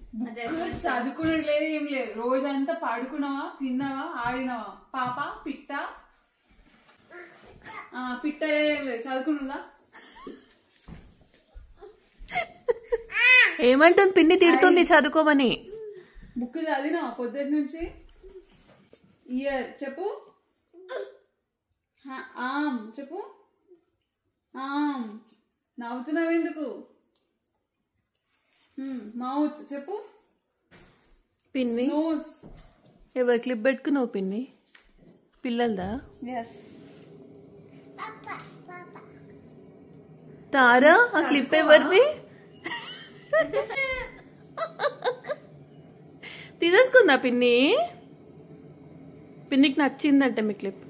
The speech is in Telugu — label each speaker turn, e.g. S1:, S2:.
S1: బుక్ చదువుకున్నది లేదు ఏం లేదు రోజంతా పడుకున్నావా తిన్నావా ఆడినావా పాప పిట్ట ఆ, పిట్ట ఏం లేదు చదువుకున్నదా
S2: ఏమంటుంది పిన్ని తిడుతుంది చదువుకోమని
S1: బుక్ చదివినావా పొద్దుటి నుంచి ఇయర్ చెప్పు హ, ఆమ్ చెప్పు ఆమ్ నవ్వుతున్నావు ఎందుకు మౌత్ చెప్పు
S2: పిన్ని
S1: నోస్
S2: ఎవరు క్లిప్ పెట్టుకున్నావు పిన్ని పిల్లలదా
S1: ఎస్
S2: తారా ఆ క్లిప్ ఎవరిది తీసేసుకుందా పిన్ని పిన్నికి నచ్చిందంట మీ క్లిప్